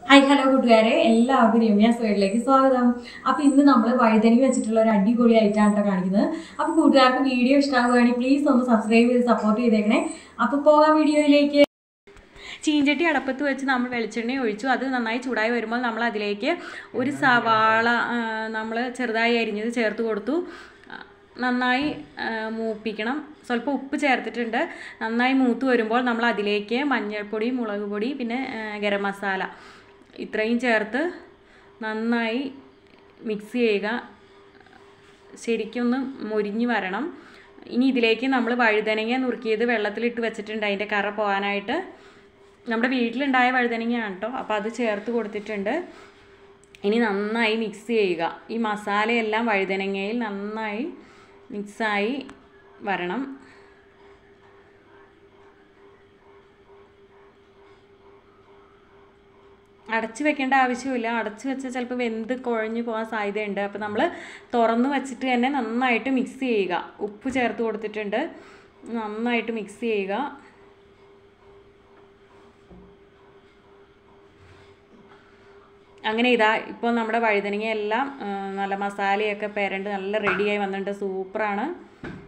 hi hello കൂട്ടുകാരെ എല്ലാവർക്കും രമ്യ സൈഡിലേക്ക് സ്വാഗതം അപ്പൊ ഇന്ന് നമ്മൾ വഴുതനി വെച്ചിട്ടുള്ള ഒരു അടിപൊളി ഐറ്റാണ് കേട്ടോ കാണിക്കുന്നത് അപ്പൊ കൂട്ടുകാർക്ക് വീഡിയോ ഇഷ്ടമാകുകയാണെങ്കിൽ പ്ലീസ് ഒന്ന് സബ്സ്ക്രൈബ് ചെയ്ത് സപ്പോർട്ട് ചെയ്തേക്കണേ അപ്പൊ പോകാം വീഡിയോയിലേക്ക് ചീഞ്ചട്ടി അടപ്പത്ത് വെച്ച് നമ്മൾ വെളിച്ചെണ്ണ ഒഴിച്ചു അത് നന്നായി ചൂടായി വരുമ്പോൾ നമ്മൾ അതിലേക്ക് ഒരു സവാള നമ്മൾ ചെറുതായി അരിഞ്ഞത് ചേർത്ത് കൊടുത്തു ആ, നന്നായി ആ, മൂപ്പിക്കണം സ്വല്പം ഉപ്പ് ചേർത്തിട്ടുണ്ട് നന്നായി മൂത്ത് വരുമ്പോൾ നമ്മൾ അതിലേക്ക് മഞ്ഞൾപ്പൊടി മുളക് പൊടി പിന്നെ ആ, ഗരം മസാല ഇത്രയും ചേർത്ത് നന്നായി മിക്സ് ചെയ്യുക ശരിക്കൊന്ന് മൊരിഞ്ഞ് വരണം ഇനി ഇതിലേക്ക് നമ്മൾ വഴുതനങ്ങ നുറുക്കിയത് വെള്ളത്തിലിട്ട് വെച്ചിട്ടുണ്ട് അതിൻ്റെ കറ പോകാനായിട്ട് നമ്മുടെ വീട്ടിലുണ്ടായ വഴുതനങ്ങയാണ് കേട്ടോ അപ്പോൾ അത് ചേർത്ത് കൊടുത്തിട്ടുണ്ട് ഇനി നന്നായി മിക്സ് ചെയ്യുക ഈ മസാലയെല്ലാം വഴുതനങ്ങയിൽ നന്നായി മിക്സായി വരണം അടച്ച് വെക്കേണ്ട ആവശ്യമില്ല അടച്ച് വെച്ചാൽ ചിലപ്പോൾ വെന്ത് കുഴഞ്ഞു പോകാൻ സാധ്യതയുണ്ട് അപ്പോൾ നമ്മൾ തുറന്ന് വെച്ചിട്ട് തന്നെ നന്നായിട്ട് മിക്സ് ചെയ്യുക ഉപ്പ് ചേർത്ത് കൊടുത്തിട്ടുണ്ട് നന്നായിട്ട് മിക്സ് ചെയ്യുക അങ്ങനെ ഇതാ ഇപ്പോൾ നമ്മുടെ വഴുതനങ്ങ എല്ലാം ആ, നല്ല മസാലയൊക്കെ പെരണ്ട് നല്ല റെഡിയായി വന്നിട്ടുണ്ട് സൂപ്പറാണ്